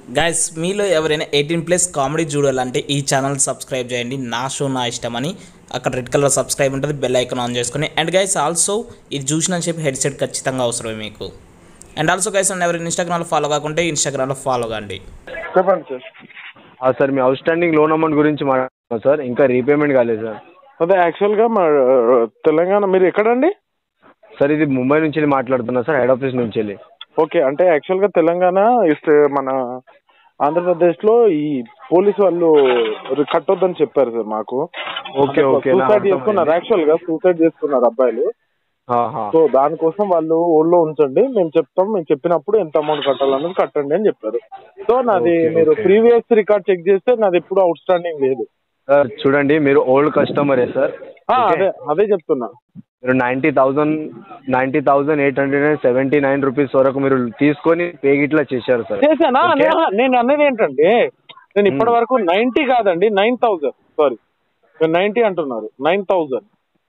Guys మీలో ఎవరైనా eighteen plus comedy చూడాలంటే ఈ ఛానల్ సబ్స్క్రైబ్ చేయండి నా షో నా ఇష్టం అని అక్కడ రెడ్ కలర్ సబ్స్క్రైబ్ ఉంటుంది బెల్ ఐకాన్ ఆన్ చేసుకుని అండ్ గైస్ ఆల్సో ఇది చూసిన చెప్పి హెడ్సెట్ ఖచ్చితంగా అవసరమే మీకు అండ్ ఆల్సో గైస్ నన్ను ఎవరైనా ఇన్స్టాగ్రామ్లో ఫాలో కాకుంటే ఇన్స్టాగ్రామ్లో ఫాలో కండి చెప్పండి సార్ ఆ, సార్ మీ అవుట్ స్టాండింగ్ లోన్ అమౌంట్ గురించి మాట్లాడుతున్నాం సార్ ఇంకా రీపేమెంట్ కాలేదు సార్ అదే యాక్చువల్గా మా తెలంగాణ మీరు ఎక్కడండి సార్ ఇది ముంబై నుంచి వెళ్ళి మాట్లాడుతున్నా సార్ హెడ్ ఆఫీస్ నుంచి వెళ్ళి ఓకే అంటే యాక్చువల్గా తెలంగాణ ఇస్ మన ఆంధ్రప్రదేశ్లో ఈ పోలీసు వాళ్ళు కట్టొద్దని చెప్పారు సార్ మాకు ఓకే ఓకే నాకు సూసైడ్ చేసుకున్నారు అర్థమైంది. యాక్చువల్గా సూసైడ్ చేసుకున్నారు అబ్బాయిలు ఆహా. సో దానికోసం వాళ్ళు ఊళ్ళో ఉంచండి మేము చెప్తాం మేము చెప్పినప్పుడు ఎంత అమౌంట్ కట్టాలన్నది కట్టండి అని చెప్పారు సో నాది Okay, మీరు okay. ప్రీవియస్ రికార్డ్ చెక్ చేస్తే నాది ఎప్పుడు అవుట్ స్టాండింగ్ లేదు సార్ చూడండి మీరు ఓల్డ్ కస్టమరే సార్ ఆ, ఓకే. అదే అదే చెప్తున్నా మీరు ninety thousand ninety thousand eight hundred and seventy nine rupees వరకు మీరు తీసుకొని పే గిట్లా చేశారు సార్ చేశానా ఓకే? నేను- నేను అనేది ఏంటంటే నేను ఇప్పటి వరకు నైన్టీ కాదండి నైన్ థౌజండ్ సారీ నైన్టీ అంటున్నారు నైన్ థౌజండ్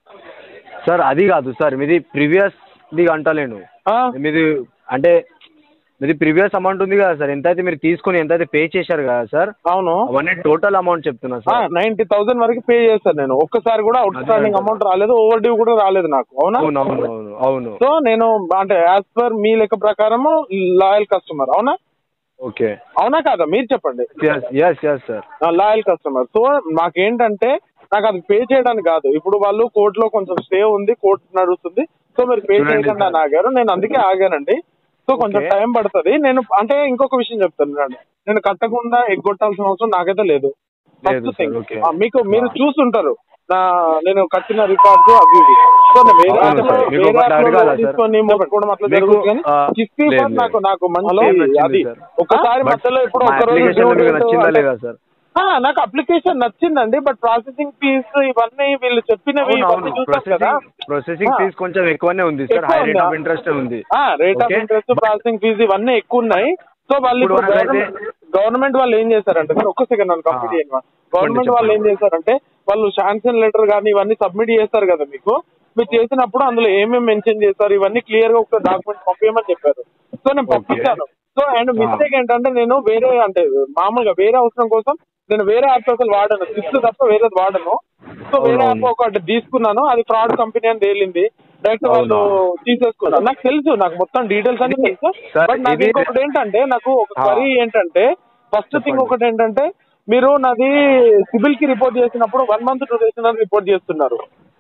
సార్ అది కాదు సార్ మీది ప్రీవియస్ ది అంటలేను మీది అంటే మీది ప్రీవియస్ అమౌంట్ ఉంది కదా సార్ ఎంతైతే మీరు తీసుకొని ఎంతైతే పే చేశారు కదా సార్ అవును అవన్నీ టోటల్ అమౌంట్ చెప్తున్నా సార్ నైన్టీ థౌసండ్ వరకు పే చేశాను నేను ఒక్కసారి కూడా అవుట్ స్టాండింగ్ అదే. అమౌంట్ రాలేదు ఓవర్ డ్యూ కూడా రాలేదు నాకు అవునా అవును అవును అవును అవును సో నేను అంటే యాజ్ పర్ మీ లెక్క ప్రకారము లాయల్ కస్టమర్ అవునా ఓకే అవునా కాదా మీరు చెప్పండి yes yes yes sir loyal customer so మాకేంటంటే నాకు అది పే చేయడానికి కాదు ఇప్పుడు వాళ్ళు కోర్టులో కొంచెం స్టే ఉంది కోర్టు నడుస్తుంది సో మీరు పే చూడండి చేయకుండా సార్. ఆగారు నేను అందుకే ఆగానండి సో కొంచెం ఓకే. టైం పడుతుంది నేను అంటే ఇంకొక విషయం చెప్తాను చూడండి. నేను కట్టకుండా ఎగ్గొట్టాల్సిన అవసరం నాకైతే లేదు లేదు First సార్, thing. ఓకే. ఆ, మీకు మీరు ఆ. చూసుంటారు నా నేను కట్టిన రికార్డ్స్ అవి ఇవి. సో నేను వేరే అవును app లో- సార్. మీకు వేరే ఒకటి app లో అడగాలా సార్? తీసుకొని మొక్కుకోవడం అట్లా మీకు, జరుగుతుంది కానీ ఆ, కిస్తీ లేదు, ఫర్ నాకు లేదు. నాకు మంచి ఏం నచ్చింది అది సార్? ఒకసారి బట్ మధ్యలో ఇప్పుడు మా ఒక రోజు application due మీకు date నచ్చిందా అంటే- లేదా సార్ ఆ, నాకు అప్లికేషన్ నచ్చిందండి బట్ ప్రాసెసింగ్ ఫీజ్ ఇవన్నీ వీళ్ళు చెప్పినవి అవును ఇవన్నీ అవును చూసాం కదా ప్రాసెసింగ్ ప్రాసెసింగ్ ఆ. ఫీజ్ కొంచెం ఎక్కువనే ఉంది సార్ ఎక్కువ హై రేట్ ఉందా? ఆఫ్ ఇంట్రెస్ట్ ఉంది rate of Okay. Interest processing fees ఇవన్నీ ఎక్కువ ఉన్నాయి సో వాళ్ళు ఇప్పుడు ఇప్పుడు మనకైతే- గవర్నమెంట్ గవర్నమెంట్ వాళ్ళు ఏం చేశారంటే సార్ ఒక్క సెకండ్ నన్ను కంప్లీట్ ఆ. చేయండి గవర్నమెంట్ చెప్పండి. వాళ్ళు ఏం చేశారంటే వాళ్ళు శాంక్షన్ లెటర్ కానీ ఇవన్నీ సబ్మిట్ చేస్తారు కదా మీకు మీరు చేసినప్పుడు అందులో ఏమేమి మెన్షన్ చేస్తారు ఇవన్నీ క్లియర్ గా ఒక డాక్యుమెంట్ పంపించమని చెప్పారు సో నేను Okay. పంపించాను సో అండ్ ఆ. మిస్టేక్ ఏంటంటే నేను వేరే అంటే మామూలుగా వేరే అవసరం కోసం నేను వేరే యాప్ అసలు వాడను స్విఫ్ట్ తప్ప వేరేది వాడను సో వేరే యాప్ అవునవును. ఒకటి తీసుకున్నాను అది ఫ్రాడ్ కంపెనీ అని తేలింది డైరెక్ట్ వాళ్ళు అవునా. తీసేసుకున్నారు నాకు తెలుసు నాకు మొత్తం డీటెయిల్స్ అన్ని తెలుసు సార్, బట్ నాకు ఇది- ఇంకొకటి ఏంటంటే నాకు ఒక ఆ. క్వరీ ఏంటంటే ఫస్ట్ థింగ్ చెప్పండి. ఒకటి ఏంటంటే మీరు నాది సిబిల్ కి రిపోర్ట్ చేసినప్పుడు వన్ మంత్ డ్యూరేషన్ అని రిపోర్ట్ చేస్తున్నారు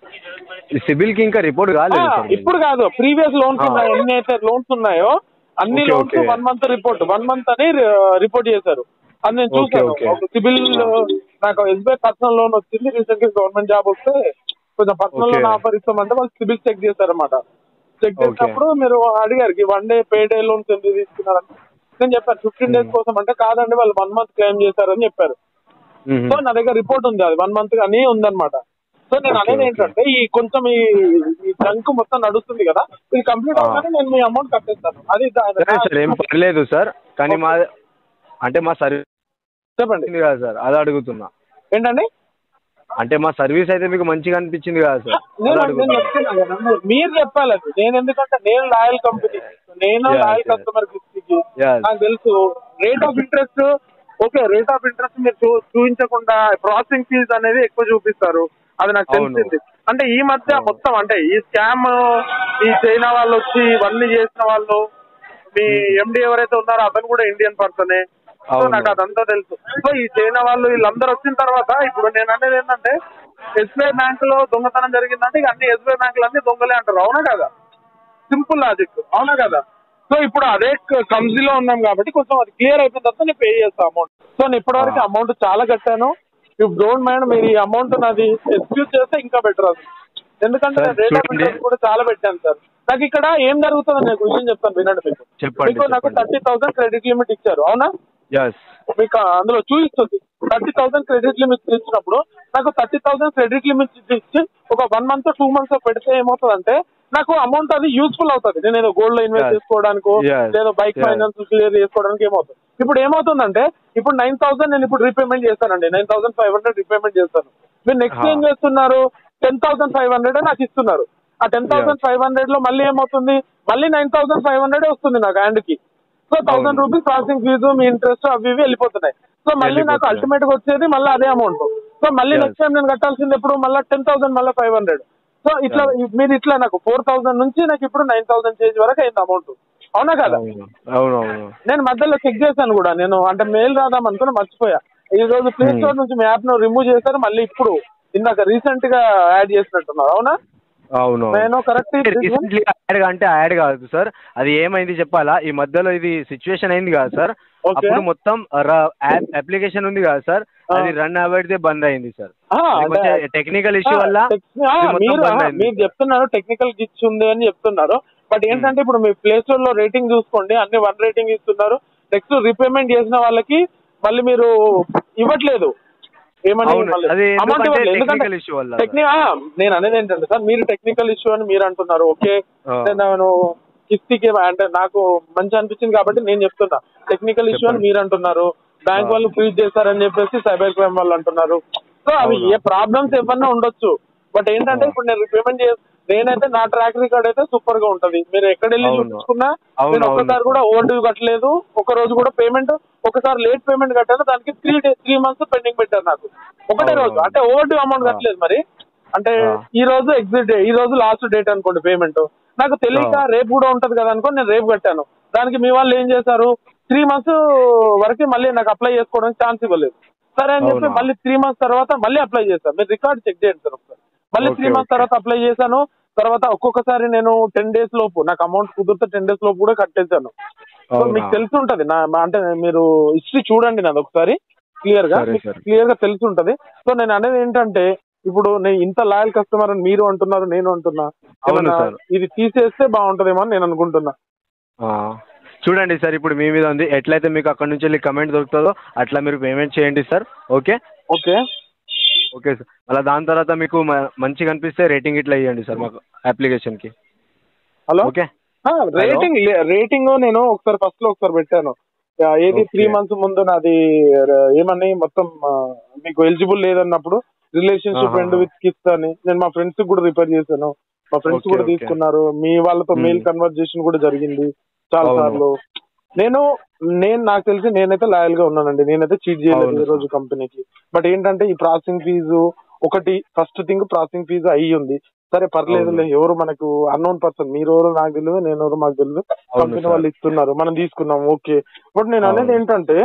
ఈ సిబిల్ కి ఇంకా రిపోర్ట్ ఆ, కాలేదు సార్ ఇప్పుడు కాదు ప్రీవియస్ లోన్స్ ఆ. ఉన్నాయి ఎన్ని అయితే లోన్స్ ఉన్నాయో అన్ని okay, loans okay. One month report one month అని రిపోర్ట్ చేశారు అది నేను ఓకే, చూసాను ఓకే. ఒక సిబిల్ నాకు ఎస్బీఐ పర్సనల్ లోన్ వచ్చింది రీసెంట్ గా గవర్నమెంట్ జాబ్ వస్తే కొంచెం పర్సనల్ ఓకే. లోన్ ఆఫర్ ఇస్తామంటే వాళ్ళు సిబిల్ చెక్ చేశారన్నమాట చెక్ ఓకే. చేసినప్పుడు మీరు అడిగారు one day pay day loans ఎందుకు తీసుకున్నారని నేను చెప్పాను ఫిఫ్టీన్ డేస్ కోసం అంటే కాదండి వాళ్ళు వన్ మంత్ క్లెయిమ్ చేశారని చెప్పారు మ్మ్. సో నా దగ్గర రిపోర్ట్ ఉంది అది వన్ మంత్ అని ఉందన్నమాట సో నేను ఓకే, అనేది ఓకే. ఏంటంటే ఈ కొంచెం ఈ ఈ జంక్ మొత్తం నడుస్తుంది కదా ఇది కంప్లీట్ ఆ. అవగానే నేను మీ అమౌంట్ కట్టేస్తాను అది దా- సరే సార్ ఏం పర్లేదు సార్ కానీ మా అంటే మా సర్వీస్ చెప్పండి ఉంది కదా సార్ అది అడుగుతున్నా ఏంటండి అంటే మా సర్వీస్ అయితే మీకు మంచిగా అనిపించింది కదా సార్ నేను అది నేను అడుగుతున్నా చెప్తున్నా కదా మీరు- మీరు చెప్పాలి అది నేను ఎందుకంటే నేను లాయల్ కంపెనీ నేను Yes, లాయల్ yes. కస్టమర్ కి Yes. నాకు తెలుసు rate of interest okay rate of interest మీరు చూ- చూపించకుండా ప్రాసెసింగ్ ఫీజ్ అనేది ఎక్కువ చూపిస్తారు అది నాకు అవును. తెలిసింది అంటే ఈ మధ్య అవును. మొత్తం అంటే ఈ స్కామ్ ఈ చైనా వాళ్ళు వచ్చి ఇవన్నీ చేసిన వాళ్ళు మీ ఎండి ఎవరైతే ఉన్నారో అతను కూడా ఇండియన్ పర్సనే సో అవును. నాకు అదంతా తెలుసు సో ఈ చైనా వాళ్ళు వీళ్ళందరూ వచ్చిన తర్వాత ఇప్పుడు నేను అనేది ఏంటంటే ఎస్బీఐ బ్యాంక్ లో దొంగతనం జరిగిందంటే ఇక అన్ని ఎస్బీఐ బ్యాంకులు అన్ని దొంగలే అంటారు అవునా కదా సింపుల్ లాజిక్ అవునా కదా సో ఇప్పుడు అదే కంపెనీలో ఉన్నాం కాబట్టి కొంచెం అది క్లియర్ అయిపోయిన తర్వాత నేను పే చేస్తాను అమౌంట్ సో నేను ఇప్పటివరకు ఆ. అమౌంట్ చాలా కట్టాను ఇఫ్ డోంట్ మైండ్ మీరు ఈ అమౌంట్ నాది ఎక్స్క్యూజ్ చేస్తే ఇంకా బెటర్ అది ఎందుకంటే సార్, నేను రేట్ ఆఫ్ చూడండి. ఇంట్రెస్ట్ కూడా చాలా పెట్టాను సార్ నాకు ఇక్కడ ఏం జరుగుతుందో నేను ఒక విషయం చెప్తాను వినండి మీకు చెప్పండి, మీకు నాకు చెప్పండి. థర్టీ థౌసండ్ క్రెడిట్ లిమిట్ ఇచ్చారు అవునా ఎస్ మీకు అందులో చూపిస్తుంది థర్టీ థౌసండ్ క్రెడిట్ లిమిట్ ఇచ్చినప్పుడు నాకు థర్టీ థౌసండ్ క్రెడిట్ లిమిట్ ఇచ్చి ఒక వన్ మంత్ టూ మంత్స్ పెడితే ఏమవుతుందంటే నాకు అమౌంట్ అది యూస్ఫుల్ అవుతుంది నేను ఏదో గోల్డ్ లో ఇన్వెస్ట్ Yes. చేసుకోవడానికో Yes. లేదా బైక్ Yes. ఫైనాన్స్ క్లియర్ చేసుకోవడానికి ఏమవుతుంది ఇప్పుడు ఏమవుతుందంటే ఇప్పుడు నైన్ థౌసండ్ నేను ఇప్పుడు రీపేమెంట్ చేస్తానండి nine thousand five hundred repayment చేస్తాను మీరు నెక్స్ట్ Ah. ఏం చేస్తున్నారు టెన్ థౌసండ్ ఫైవ్ హండ్రెడ్ నాకు ఇస్తున్నారు ఆ టెన్ థౌసండ్ ఫైవ్ హండ్రెడ్ లో మళ్ళీ ఏమవుతుంది మళ్ళీ నైన్ థౌసండ్ ఫైవ్ హండ్రెడ్ వస్తుంది నాకు హ్యాండ్ కి సో సో థౌసండ్ అవును. రూపీస్ ప్రాసెసింగ్ ఫీజు మీ ఇంట్రెస్ట్ అవి ఇవి వెళ్ళిపోతున్నాయి సో మళ్ళీ నాకు వెళ్ళిపోతున్నాయి. అల్టిమేట్ గా వచ్చేది మళ్ళీ అదే అమౌంట్ సో మళ్ళీ Yes. నెక్స్ట్ టైం నేను కట్టాల్సింది ఎప్పుడు మళ్ళీ టెన్ థౌసండ్ మళ్ళీ ఫైవ్ హండ్రెడ్ సో ఇట్లా మీరు ఇట్లా నాకు ఫోర్ థౌసండ్ నుంచి నాకు ఇప్పుడు నైన్ థౌసండ్ చేంజ్ వరకు అయింది అమౌంట్ అవునా కదా అవును అవును అవును నేను మధ్యలో చెక్ చేశాను కూడా నేను అంటే మెయిల్ రాదాం అనుకుని మర్చిపోయా ఈ రోజు ప్లే Hmm. స్టోర్ నుంచి మీ యాప్ ను రిమూవ్ చేశారు మళ్ళీ ఇప్పుడు ఇందాక రీసెంట్ గా యాడ్ చేసినట్టున్నారు అవునా అవును నేను కరెక్ట్ రీసెంట్లీ యాడ్ అంటే యాడ్ కాదు సార్ అది ఏమైంది చెప్పాలా ఈ మధ్యలో ఇది సిచ్యువేషన్ అయింది కదా సార్ Okay. అప్పుడు మొత్తం అప్లికేషన్ ఉంది కదా సార్ Ah. అది రన్ అవ్వడితే బంద్ అయింది సార్ ఆ, అంటే- టెక్నికల్ ఇష్యూ వల్ల ఆ, టెక్- ఆ, ఇది మొత్తం మీరు బంద్ ఆ, అయింది మీరు చెప్తున్నారు టెక్నికల్ గిచ్ ఉంది అని చెప్తున్నారు బట్ ఏంటంటే ఇప్పుడు మీ ప్లే స్టోర్ లో రేటింగ్ చూసుకోండి అన్ని వన్ రేటింగ్ ఇస్తున్నారు నెక్స్ట్ రీపేమెంట్ చేసిన వాళ్ళకి మళ్ళీ మీరు ఇవ్వట్లేదు ఏమని అవును, మళ్ళీ అది amount ఎందుకంటే ఇవ్వట్లేదు. ఎందుకంటే technical issue వల్ల. టెక్ని- ఆ, నేను అనేది ఏంటంటే సార్ మీరు టెక్నికల్ ఇష్యూ అని మీరు అంటున్నారు ఓకే ఆ. నేను కిస్తికి అంటే నాకు మంచి అనిపించింది కాబట్టి నేను చెప్తున్నా టెక్నికల్ ఇష్యూ అని చెప్పండి. మీరు అంటున్నారు బ్యాంక్ ఆ. వాళ్ళు ఫ్రీజ్ చేశారని చెప్పేసి సైబర్ క్రైమ్ వాళ్ళు అంటున్నారు సో అవి అవును. ఏ ప్రాబ్లమ్స్ ఏమన్నా ఉండొచ్చు బట్ ఏంటంటే ఆ. ఇప్పుడు నేను రిపేమెంట్ చే నేనైతే నా ట్రాక్ రికార్డ్ అయితే సూపర్ గా ఉంటది మీరు ఎక్కడ వెళ్ళి అవును. చూపించుకున్నా అవును, నేను అవును. ఒక్కసారి కూడా ఓవర్ డ్యూ కట్టలేదు ఒక రోజు కూడా పేమెంట్ ఒకసారి లేట్ పేమెంట్ కట్టాను దానికి three day three months pending పెట్టారు నాకు ఒకటే అవును, రోజు అవును. అంటే ఓవర్ డ్యూ అమౌంట్ ఆ. కట్టలేదు మరి అంటే ఆ. ఈ రోజు ఎగ్జిట్ డే ఈ రోజు లాస్ట్ డేట్ అనుకోండి పేమెంట్ నాకు తెలియక ఆ. రేపు కూడా ఉంటది కదా అనుకోని నేను రేపు కట్టాను దానికి మీ వాళ్ళు ఏం చేశారు త్రీ మంత్స్ వరకు మళ్ళీ నాకు అప్లై చేసుకోవడానికి ఛాన్స్ ఇవ్వలేదు సరే అని చెప్పి అవునా? మళ్ళీ త్రీ మంత్స్ తర్వాత మళ్ళీ అప్లై చేశాను మీరు రికార్డ్ చెక్ చేయండి సార్ ఒకసారి మళ్ళీ Okay, త్రీ మంత్స్ okay. తర్వాత అప్లై చేశాను తర్వాత ఒక్కొక్కసారి నేను టెన్ డేస్ లోపు నాకు అమౌంట్ కుదిరితే టెన్ డేస్ లోపు కూడా కట్టేశాను సో అవునా? మీకు తెలిసి ఉంటది నా మా- అంటే మీరు హిస్టరీ చూడండి నాది ఒకసారి క్లియర్ గా సరే, మీకు సరే. క్లియర్ గా తెలిసి ఉంటది సో నేను అనేది ఏంటంటే ఇప్పుడు నేను ఇంత లాయల్ కస్టమర్ అని మీరు అంటున్నారు నేను అంటున్నా అవును ఏమన్నా సార్. ఇది తీసేస్తే బాగుంటదేమో అని నేను అనుకుంటున్నా ఆ. చూడండి సార్ ఇప్పుడు మీ మీద ఉంది ఎట్లయితే మీకు అక్కడ నుంచి వెళ్ళి కమెంట్ దొరుకుతుందో అట్లా మీరు పేమెంట్ చేయండి sir okay okay okay sir అలా దాని తర్వాత మీకు మ- మంచిగా అనిపిస్తే రేటింగ్ ఇట్లా ఇవ్వండి సార్ మాకు అప్లికేషన్కి హలో ఓకే రేటింగ్ రేటింగ్ నేను ఒకసారి ఫస్ట్ లో ఒకసారి పెట్టాను ఆ, ఏది Okay. త్రీ మంత్స్ ముందు నాది ఆ, ఏమని మొత్తం ఆ, మీకు ఎలిజిబుల్ లేదన్నప్పుడు రిలేషన్షిప్ ఆహా. ఎండ్ విత్ కిస్ అని నేను మా ఫ్రెండ్స్ కూడా రిపేర్ చేశాను మా ఫ్రెండ్స్ Okay, కూడా okay. తీసుకున్నారు మీ వాళ్ళతో Hmm. మెయిల్ కన్వర్జేషన్ కూడా జరిగింది చాలా అవును. సార్లు నేను నేను నాకు తెలిసి నేనైతే లాయల్ గా ఉన్నానండి నేనైతే చీట్ చేయలేదు అవును ఈ రోజు కంపెనీకి బట్ ఏంటంటే ఈ ప్రాసెసింగ్ ఫీజు ఒకటి ఫస్ట్ థింగ్ ప్రాసెసింగ్ ఫీజు అయ్యి ఉంది సరే పర్లేదులే అవును. ఎవరు మనకు అన్నోన్ పర్సన్ మీరు ఎవరు నాకు తెలియదు నేను ఎవరు మాకు తెలియదు అవును కంపెనీ సార్. వాళ్ళు ఇస్తున్నారు మనం తీసుకున్నాం ఓకే బట్ నేను అనేది అవును. ఏంటంటే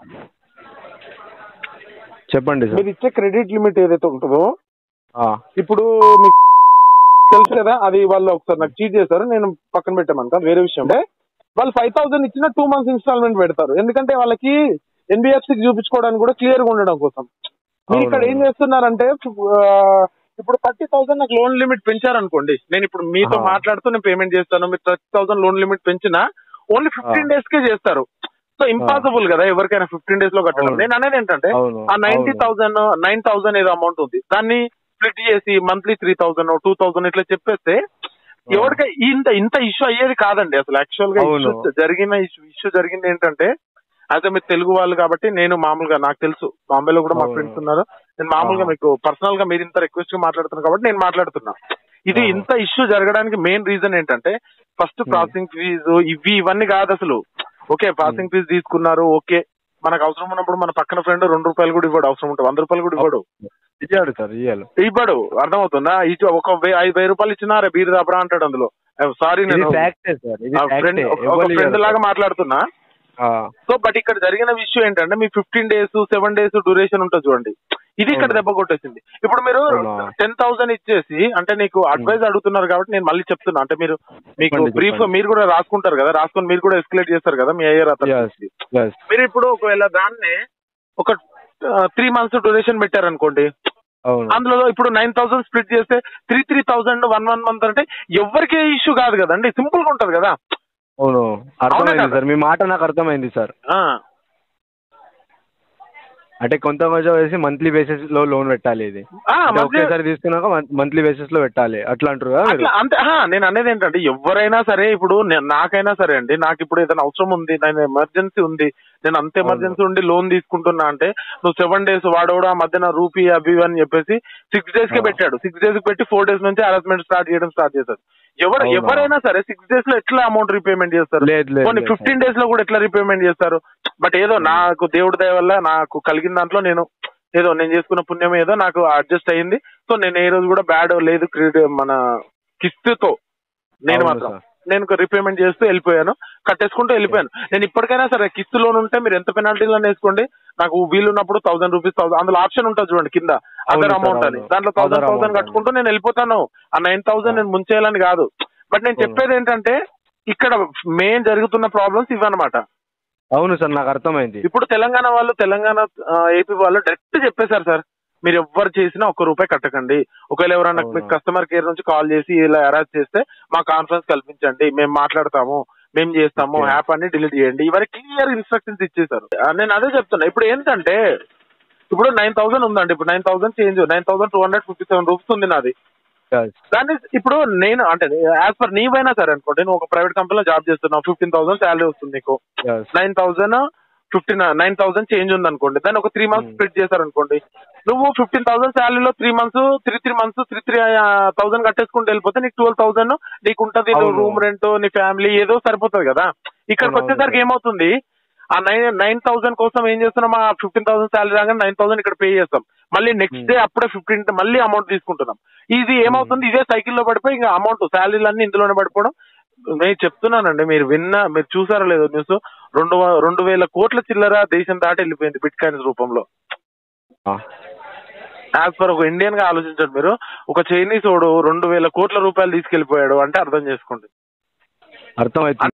చెప్పండి సార్ మీరు ఇచ్చే క్రెడిట్ లిమిట్ ఏదైతే ఉంటుందో ఆ. ఇప్పుడు మీకు తెలుసు కదా అది వాళ్ళు ఒకసారి నాకు చీట్ చేశారు నేను పక్కన పెట్టామనుక వేరే విషయం అంటే వాళ్ళు ఫైవ్ థౌసండ్ ఇచ్చిన టూ మంత్స్ ఇన్స్టాల్మెంట్ పెడతారు ఎందుకంటే వాళ్ళకి ఎన్బిఎఫ్సి చూపించుకోవడానికి కూడా క్లియర్ గా ఉండడం కోసం మీరు ఇక్కడ ఏం అవునవును. చేస్తున్నారంటే ఆ, ఇప్పుడు థర్టీ థౌసండ్ నాకు లోన్ లిమిట్ పెంచారనుకోండి నేను ఇప్పుడు మీతో ఆహా. మాట్లాడుతూ నేను పేమెంట్ చేస్తాను మీరు థర్టీ థౌసండ్ లోన్ లిమిట్ పెంచినా ఓన్లీ ఫిఫ్టీన్ డేస్ కే చేస్తారు సో ఇంపాసిబుల్ కదా ఎవరికైనా ఫిఫ్టీన్ డేస్ లో కట్టడం అవును. నేను అనేది ఏంటంటే అవును ఆ నైన్టీ అవును. థౌసండ్ నైన్ థౌసండ్ ఏదో అమౌంట్ ఉంది దాన్ని స్ప్లిట్ చేసి monthly three thousand two thousand ఇట్లా చెప్పేస్తే ఎవరికై ఇంత ఇంత ఇష్యూ అయ్యేది కాదండి అసలు యాక్చువల్ గా అవును. issue జరిగిన ఇష్యూ జరిగింది ఏంటంటే అదే మీరు తెలుగు వాళ్ళు కాబట్టి నేను మామూలుగా నాకు తెలుసు బాంబేలో కూడా మా అవును. ఫ్రెండ్స్ ఉన్నారు నేను మామూలుగా ఆ. మీకు పర్సనల్ గా మీరు ఇంత రిక్వెస్ట్ గా మాట్లాడుతున్నారు కాబట్టి నేను మాట్లాడుతున్నా ఇది ఆ. ఇంత ఇష్యూ జరగడానికి మెయిన్ రీజన్ ఏంటంటే ఫస్ట్ Hmm. ప్రాసెసింగ్ ఫీజు ఇవి ఇవన్నీ కాదు అసలు ఓకే ప్రాసెసింగ్ ఫీజు తీసుకున్నారు ఓకే మనకు అవసరం ఉన్నప్పుడు మన పక్కన ఫ్రెండ్ రెండు రూపాయలు కూడా ఇవ్వడు అవసరం ఉంటుంది వంద రూపాయలు కూడా ఇవ్వడు ఇయ్యాడు సార్ ఇయ్యాలి ఇవ్వడు అర్థమవుతుందా ఇటు ఒక వెయ్యి- ఐదు వెయ్యి రూపాయలు ఇచ్చినా రే బీరు దాపరా అంటాడు అందులో సారీ ఇది నేను ఫ్యాక్టే సార్ ఇది ఫ్రెండ్ ఫ్యాక్టే ఒక ఫ్రెండ్ లాగా మాట్లాడుతున్నా ఆ, సో బట్ ఇక్కడ జరిగిన విషయం ఏంటంటే మీ fifteen days seven days duration ఉంటుంది చూడండి ఇది ఇక్కడ అవును. దెబ్బ కొట్టేసింది ఇప్పుడు మీరు అవునా. టెన్ థౌసండ్ ఇచ్చేసి అంటే నీకు అడ్వైజ్ అడుగుతున్నారు కాబట్టి నేను మళ్ళీ చెప్తున్నా అంటే మీరు మీకు చెప్పండి, బ్రీఫ్ చెప్పండి. మీరు కూడా రాసుకుంటారు కదా రాసుకొని మీరు కూడా ఎస్కలేట్ చేస్తారు కదా మీ అయ్యర్ అతను yes, yes. మీరు ఇప్పుడు ఒకవేళ దాన్ని ఒక త్రీ మంత్స్ డ్యూరేషన్ పెట్టారనుకోండి అవును అందులో ఇప్పుడు నైన్ థౌసండ్ స్ప్లిట్ చేస్తే three three thousand one one month అంటే ఎవరికి ఇష్యూ కాదు కదండి సింపుల్ గా ఉంటది కదా అవును అర్థమైంది కదా? సార్ మీ మాట నాకు అర్థమైంది సార్ ఆ, అంటే కొంత కొంచెం వేసి మంత్లీ బేసిస్ లో లోన్ పెట్టాలి ఇది ఆ, అంటే మంత్లీ- ఒకేసారి తీసుకున్నాక మంత్లీ బేసిస్ లో పెట్టాలి అట్లా అంటారు కదా మీరు అట్లా అంతే ఆహా, నేను అనేది ఏంటంటే ఎవరైనా సరే ఇప్పుడు నేను నాకైనా సరే అండి నాకు ఇప్పుడు ఏదైనా అవసరం ఉంది నేను ఎమర్జెన్సీ ఉంది నేను అంత ఎమర్జెన్సీ ఉండి లోన్ తీసుకుంటున్నా అంటే నువ్వు సెవెన్ డేస్ వాడవడం ఆ మధ్యన రూపీ అవి ఇవి అని చెప్పేసి సిక్స్ డేస్ కే ఆ. పెట్టాడు సిక్స్ డేస్ పెట్టి ఫోర్ డేస్ నుంచి హరాస్మెంట్ స్టార్ట్ చేయడం స్టార్ట్ చేశాడు ఎవరు అవునా? ఎవరైనా సరే సిక్స్ డేస్ లో ఎట్లా అమౌంట్ రీపేమెంట్ చేస్తారు లేదు, లేదు, కొన్ని లేదు, ఫిఫ్టీన్ డేస్ లో కూడా ఎట్లా రీపేమెంట్ చేస్తారు బట్ ఏదో నాకు దేవుడి దయ వల్ల నాకు కలిగిన దాంట్లో నేను ఏదో నేను చేసుకున్న పుణ్యం ఏదో నాకు అడ్జస్ట్ అయ్యింది సో నేను ఏ రోజు కూడా బ్యాడ్ లేదు క్రెడిట్ మన కిస్తుతో నేను అవును మాత్రం సార్. నేను వెళ్ళిపోయాను చేస్తూ వెళ్ళిపోయాను కట్టేసుకుంటూ వెళ్ళిపోయాను నేను ఇప్పటికైనా సరే కిస్తు లోన్ ఉంటే మీరు ఎంత పెనాల్టీలో వేసుకోండి నాకు వీలున్నప్పుడు థౌసండ్ రూపీస్ థౌసండ్ అందులో ఆప్షన్ ఉంటుంది చూడండి కింద అవును అదర్ సార్, అమౌంట్ అని అవును. దాంట్లో Other థౌసండ్ amount థౌసండ్ అని. కట్టుకుంటూ నేను వెళ్ళిపోతాను ఆ నైన్ థౌసండ్ నేను ముంచేయాలని కాదు బట్ నేను అవును. చెప్పేది ఏంటంటే ఇక్కడ మెయిన్ జరుగుతున్న ప్రాబ్లమ్స్ ఇవన్నమాట అవును సార్ నాకు అర్థమైంది ఇప్పుడు తెలంగాణ వాళ్ళు తెలంగాణ ఆ, ఏపీ వాళ్ళు డైరెక్ట్ చెప్పేశారు సార్ మీరు ఎవ్వరు చేసినా ఒక్క రూపాయి కట్టకండి ఒకవేళ ఎవరైనా అవునా. మీకు కస్టమర్ కేర్ నుంచి కాల్ చేసి ఇలా అరేంజ్ చేస్తే మా కాన్ఫరెన్స్ కల్పించండి మేము మాట్లాడతాము మేము చేస్తాము Okay. యాప్ అన్ని డిలీట్ చేయండి ఇవరికి క్లియర్ ఇన్స్ట్రక్షన్స్ ఇచ్చేసారు ఆ, నేను అదే చెప్తున్నా ఇప్పుడు ఏంటంటే ఇప్పుడు నైన్ థౌసండ్ ఉందండి ఇప్పుడు nine thousand change nine thousand two hundred fifty seven rupees ఉంది నాది Yes. దాన్ని ఇప్పుడు నేను అంటే యాజ్ పర్ నీవైనా సరే అనుకోండి నువ్వు ఒక ప్రైవేట్ కంపెనీలో జాబ్ చేస్తున్నావు ఫిఫ్టీన్ థౌసండ్ శాలరీ వస్తుంది నీకు Yes. Nine thousand fifteen nine thousand change ఉంది అనుకోండి దాన్ని ఒక త్రీ మంత్స్ Hmm. స్ప్లిట్ చేశారు అనుకోండి నువ్వు ఫిఫ్టీన్ థౌసండ్ శాలరీలో three months three three months three three thousand కట్టేసుకుంటూ వెళ్ళిపోతే నీకు ట్వెల్వ్ థౌసండ్ నీకు ఉంటుంది అవును. రూమ్ రెంట్ నీ ఫ్యామిలీ ఏదో సరిపోతుంది కదా ఇక్కడికి అవును, వచ్చేసరికి అవును. ఏమవుతుంది ఆ నైన్ నైన్ థౌసండ్ కోసం ఏం చేస్తున్నాం ఆ ఫిఫ్టీన్ థౌసండ్ శాలరీ రాగానే నైన్ థౌసండ్ ఇక్కడ పే చేస్తాం మళ్ళీ నెక్స్ట్ Hmm. డే అప్పుడే ఫిఫ్టీన్ మళ్ళీ అమౌంట్ తీసుకుంటున్నాం ఇది ఏమవుతుంది ఇదే సైకిల్ లో పడిపోయి ఇంకా అమౌంట్ శాలరీలు అన్ని ఇందులోనే పడిపోవడం నేను చెప్తున్నానండి మీరు విన్నా మీరు చూసారో లేదో న్యూస్ రెండు వ- రెండు వేల కోట్ల చిల్లర దేశం దాటి వెళ్ళిపోయింది బిట్ కాయిన్స్ రూపంలో Ah. యాజ్ పర్ ఒక ఇండియన్ గా ఆలోచించండి మీరు ఒక చైనీస్ వాడు రెండు వేల కోట్ల రూపాయలు తీసుకెళ్లిపోయాడు అంటే అర్థం చేసుకోండి అర్థమైతుంది